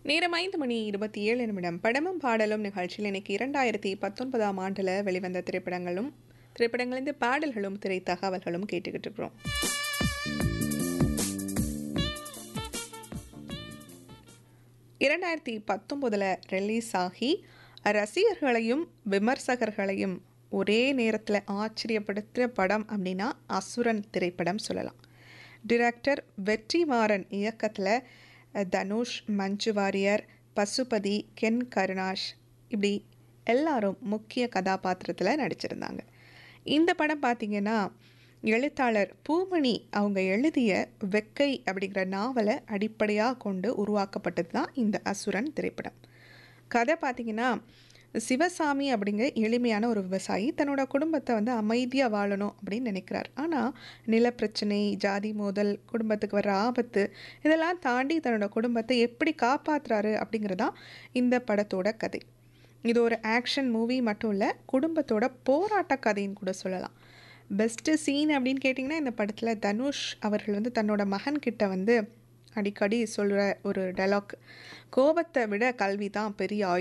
நேரம் ஐந்து மணி இருபத்தி ஏழு நிமிடம் படமும் பாடலும் நிகழ்ச்சியில் இன்னைக்கு இரண்டாயிரத்தி பத்தொன்பதாம் ஆண்டில் வெளிவந்த திரைப்படங்களும் திரைப்படங்களிலிருந்து பாடல்களும் திரை தகவல்களும் கேட்டுக்கிட்டு இருக்கிறோம் இரண்டாயிரத்தி பத்தொம்போதில் ரிலீஸ் ஆகி ரசிகர்களையும் விமர்சகர்களையும் ஒரே நேரத்தில் ஆச்சரியப்படுத்துகிற படம் அப்படின்னா அசுரன் திரைப்படம் சொல்லலாம் டிரெக்டர் வெற்றிமாறன் இயக்கத்தில் தனுஷ் மஞ்சு வாரியர் பசுபதி கென் கருணாஷ் இப்படி எல்லாரும் முக்கிய கதாபாத்திரத்தில் நடிச்சிருந்தாங்க இந்த படம் பார்த்திங்கன்னா எழுத்தாளர் பூமணி அவங்க எழுதிய வெக்கை அப்படிங்கிற நாவலை அடிப்படையாக கொண்டு உருவாக்கப்பட்டது தான் இந்த அசுரன் திரைப்படம் கதை பார்த்திங்கன்னா சிவசாமி அப்படிங்கிற எளிமையான ஒரு விவசாயி தன்னோட குடும்பத்தை வந்து அமைதியாக வாழணும் அப்படின்னு நினைக்கிறார் ஆனால் நிலப்பிரச்சனை ஜாதி மோதல் குடும்பத்துக்கு வர ஆபத்து இதெல்லாம் தாண்டி தன்னோட குடும்பத்தை எப்படி காப்பாற்றுறாரு அப்படிங்கிறதான் இந்த படத்தோட கதை இது ஒரு ஆக்ஷன் மூவி மட்டும் இல்லை குடும்பத்தோட போராட்ட கதைன்னு கூட சொல்லலாம் பெஸ்ட்டு சீன் அப்படின்னு கேட்டிங்கன்னா இந்த படத்தில் தனுஷ் அவர்கள் வந்து தன்னோட மகன்கிட்ட வந்து அடிக்கடி சொல்கிற ஒரு டைலாக் கோபத்தை விட கல்வி தான் பெரிய ஆயுதம்